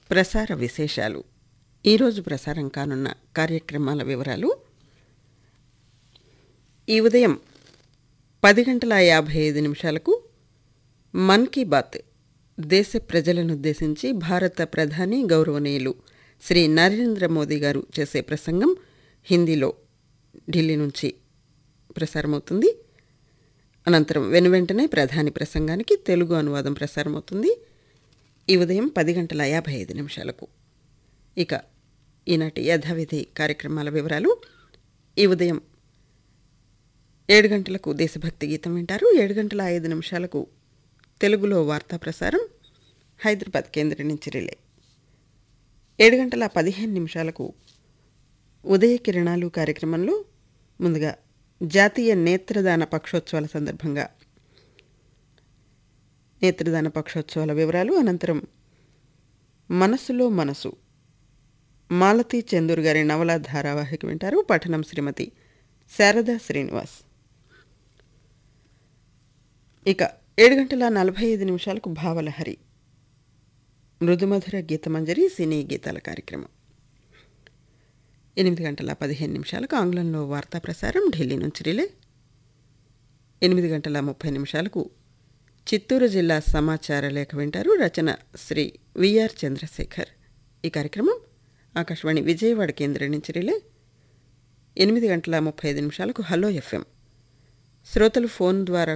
ప్రసార విశేషాలు ఈరోజు ప్రసారం కానున్న కార్యక్రమాల వివరాలు ఈ ఉదయం పది గంటల యాభై ఐదు నిమిషాలకు మన్ కీ బాత్ దేశ ప్రజలను ఉద్దేశించి భారత ప్రధాని గౌరవనీయులు శ్రీ నరేంద్ర మోదీ గారు చేసే ప్రసంగం హిందీలో ఢిల్లీ నుంచి ప్రసారమవుతుంది అనంతరం వెనువెంటనే ప్రధాని ప్రసంగానికి తెలుగు అనువాదం ప్రసారమవుతుంది ఈ ఉదయం పది గంటల యాభై ఐదు నిమిషాలకు ఇక ఈనాటి యథావిధి కార్యక్రమాల వివరాలు ఈ ఉదయం ఏడు గంటలకు దేశభక్తి గీతం వింటారు ఏడు గంటల ఐదు నిమిషాలకు తెలుగులో వార్తా ప్రసారం హైదరాబాద్ కేంద్రం నుంచి రిలే ఏడు గంటల పదిహేను నిమిషాలకు ఉదయ కిరణాలు కార్యక్రమంలో ముందుగా జాతీయ నేత్రదాన పక్షోత్సవాల సందర్భంగా నేత్రదాన పక్షోత్సవాల వివరాలు అనంతరం మనసులో మనసు మాలతీ చందూర్ గారి నవల ధారావాహిక వింటారు పఠనం శ్రీమతి శారదా శ్రీనివాస్ ఇక ఏడు గంటల నలభై ఐదు నిమిషాలకు భావలహరి మృదుమధుర గీతమంజరి సినీ గీతాల కార్యక్రమం ఎనిమిది గంటల పదిహేను నిమిషాలకు ఆంగ్లంలో వార్తా ప్రసారం ఢిల్లీ నుంచి రిలే ఎనిమిది గంటల ముప్పై నిమిషాలకు చిత్తూరు జిల్లా సమాచార లేఖ వింటారు రచన శ్రీ విఆర్ చంద్రశేఖర్ ఈ కార్యక్రమం ఆకాశవాణి విజయవాడ కేంద్రం నుంచి రిలే ఎనిమిది గంటల ముప్పై ఐదు నిమిషాలకు హలో ఎఫ్ఎం శ్రోతలు ఫోన్ ద్వారా